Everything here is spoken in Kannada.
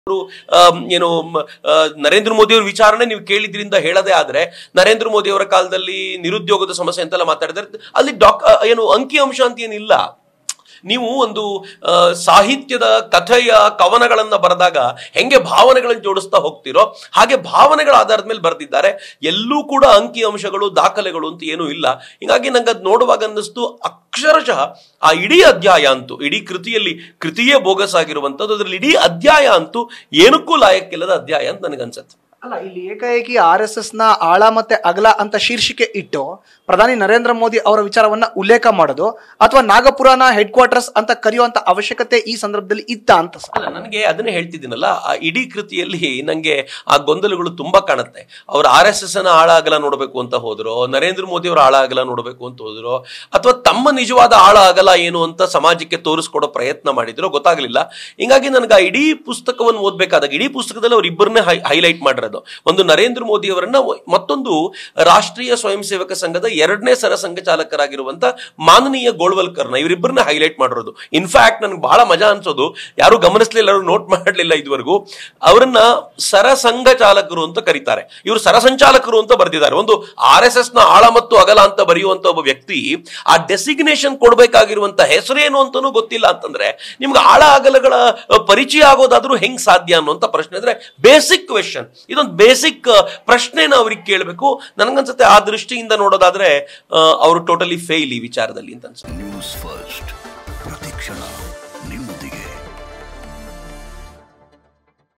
ಅವರು ಏನು ಮ್, ಆ, ನರೇಂದ್ರ ಮೋದಿ ಅವ್ರ ವಿಚಾರಣೆ ನೀವು ಕೇಳಿದ್ರಿಂದ ಹೇಳದೇ ಆದ್ರೆ ನರೇಂದ್ರ ಮೋದಿ ಅವರ ಕಾಲದಲ್ಲಿ ನಿರುದ್ಯೋಗದ ಸಮಸ್ಯೆ ಅಂತೆಲ್ಲ ಮಾತಾಡಿದ್ರೆ ಅಲ್ಲಿ ಡಾಕ್ ಆ, ಏನು ಅಂಕಿ ಅಂಶ ಅಂತ ಏನಿಲ್ಲ ನೀವು ಒಂದು ಆ, ಸಾಹಿತ್ಯದ ಕಥೆಯ ಕವನಗಳನ್ನ ಬರೆದಾಗ ಹೆಂಗೆ ಭಾವನೆಗಳನ್ನು ಜೋಡಿಸ್ತಾ ಹೋಗ್ತಿರೋ ಹಾಗೆ ಭಾವನೆಗಳ ಆಧಾರದ ಮೇಲೆ ಬರೆದಿದ್ದಾರೆ ಎಲ್ಲೂ ಕೂಡ ಅಂಕಿ ಅಂಶಗಳು ದಾಖಲೆಗಳು ಅಂತ ಏನೂ ಇಲ್ಲ ಹೀಗಾಗಿ ನಂಗೆ ಅದು ನೋಡುವಾಗ ಅನ್ನಿಸ್ತು ಅಕ್ಷರಶಃ ಆ ಇಡೀ ಅಧ್ಯಾಯ ಅಂತೂ ಇಡೀ ಕೃತಿಯಲ್ಲಿ ಕೃತಿಯೇ ಬೋಗಸ್ ಆಗಿರುವಂಥದ್ದು ಅದರಲ್ಲಿ ಇಡೀ ಅಧ್ಯಾಯ ಅಂತೂ ಏನಕ್ಕೂ ಲಾಯಕ್ಕಿಲ್ಲದ ಅಧ್ಯಾಯ ಅಂತ ನನಗನ್ಸುತ್ತೆ ಅಲ್ಲ ಇಲ್ಲಿ ಏಕಾಏಕಿ ಆರ್ ಎಸ್ ಎಸ್ ನ ಆಳ ಮತ್ತೆ ಅಗಲ ಅಂತ ಶೀರ್ಷಿಕೆ ಇಟ್ಟು ಪ್ರಧಾನಿ ನರೇಂದ್ರ ಮೋದಿ ಅವರ ವಿಚಾರವನ್ನ ಉಲ್ಲೇಖ ಮಾಡೋದು ಅಥವಾ ನಾಗಪುರನ ಹೆಡ್ ಕ್ವಾರ್ಟರ್ಸ್ ಅಂತ ಕರೆಯುವಂತ ಅವಶ್ಯಕತೆ ಈ ಸಂದರ್ಭದಲ್ಲಿ ಇತ್ತ ಅಂತ ಸರ್ ಅಲ್ಲ ನನಗೆ ಅದನ್ನೇ ಹೇಳ್ತಿದ್ದೀನಲ್ಲ ಆ ಇಡೀ ಕೃತಿಯಲ್ಲಿ ನನಗೆ ಆ ಗೊಂದಲಗಳು ತುಂಬಾ ಕಾಣುತ್ತೆ ಅವ್ರು ಆರ್ ಎಸ್ ಎಸ್ ನ ಆಳ ಅಗಲ ನೋಡಬೇಕು ಅಂತ ಹೋದ್ರು ನರೇಂದ್ರ ಮೋದಿ ಅವರ ಆಳ ಅಗಲ ನೋಡಬೇಕು ಅಂತ ಹೋದ್ರು ಅಥವಾ ತಮ್ಮ ನಿಜವಾದ ಆಳ ಅಗಲ ಏನು ಅಂತ ಸಮಾಜಕ್ಕೆ ತೋರಿಸ್ಕೊಡೋ ಪ್ರಯತ್ನ ಮಾಡಿದ್ರು ಗೊತ್ತಾಗ್ಲಿಲ್ಲ ಹಿಂಗಾಗಿ ನನಗೆ ಆ ಇಡೀ ಪುಸ್ತಕವನ್ನು ಓದ್ಬೇಕಾದಾಗ ಇಡೀ ಪುಸ್ತಕದಲ್ಲಿ ಅವ್ರು ಇಬ್ಬರನ್ನೇ ಹೈಲೈಟ್ ಮಾಡಿರೋದು ಒಂದು ನರೇಂದ್ರ ಮೋದಿ ಅವರನ್ನ ಮತ್ತೊಂದು ರಾಷ್ಟ್ರೀಯ ಸ್ವಯಂ ಸೇವಕ ಸಂಘದ ಎರಡನೇ ಸರ ಸಂಘ ಚಾಲಕರಾಗಿರುವಂತ ಮಾನನೀಯ ಗೋಳ್ವಲ್ಕರ್ನ ಇವರಿಬ್ಬರನ್ನ ಹೈಲೈಟ್ ಮಾಡಿರೋದು ಇನ್ಫ್ಯಾಕ್ಟ್ ನನಗೆ ಬಹಳ ಮಜಾ ಅನ್ಸೋದು ಯಾರು ಗಮನಿಸ್ಲಿಲ್ಲ ಯಾರು ನೋಟ್ ಮಾಡಲಿಲ್ಲ ಇದುವರೆಗೂ ಅವರನ್ನ ಸರ ಸಂಘ ಚಾಲಕರು ಅಂತ ಕರೀತಾರೆ ಇವರು ಸರಸಂಚಾಲಕರು ಅಂತ ಬರೆದಿದ್ದಾರೆ ಒಂದು ಆರ್ ಎಸ್ ಎಸ್ ನ ಆಳ ಮತ್ತು ಅಗಲ ಅಂತ ಬರೆಯುವಂತ ಒಬ್ಬ ವ್ಯಕ್ತಿ ಆ ಡೆಸಿಗ್ನೇಷನ್ ಕೊಡಬೇಕಾಗಿರುವಂತ ಹೆಸರೇನು ಅಂತಾನೂ ಗೊತ್ತಿಲ್ಲ ಅಂತಂದ್ರೆ ನಿಮ್ಗೆ ಆಳ ಅಗಲಗಳ ಅ, ಪರಿಚಯ ಆಗೋದಾದ್ರೂ ಹೆಂಗ್ ಸಾಧ್ಯ ಅನ್ನುವಂತ ಪ್ರಶ್ನೆ ಅಂದ್ರೆ ಬೇಸಿಕ್ ಕ್ವೆಶನ್ ಇದೊಂದು ಬೇಸಿಕ್ ಪ್ರಶ್ನೆನ ಅವ್ರಿಗೆ ಕೇಳಬೇಕು ನನಗನ್ಸುತ್ತೆ ಆ ದೃಷ್ಟಿಯಿಂದ ನೋಡೋದಾದ್ರೆ ಆ, ಅವರು ಟೋಟಲಿ ಫೇಲ್ ಈ ವಿಚಾರದಲ್ಲಿ ಅಂತ ಅನ್ಸುತ್ತೆ ನ್ಯೂಸ್ ಫಸ್ಟ್ ಪ್ರತಿಕ್ಷಣ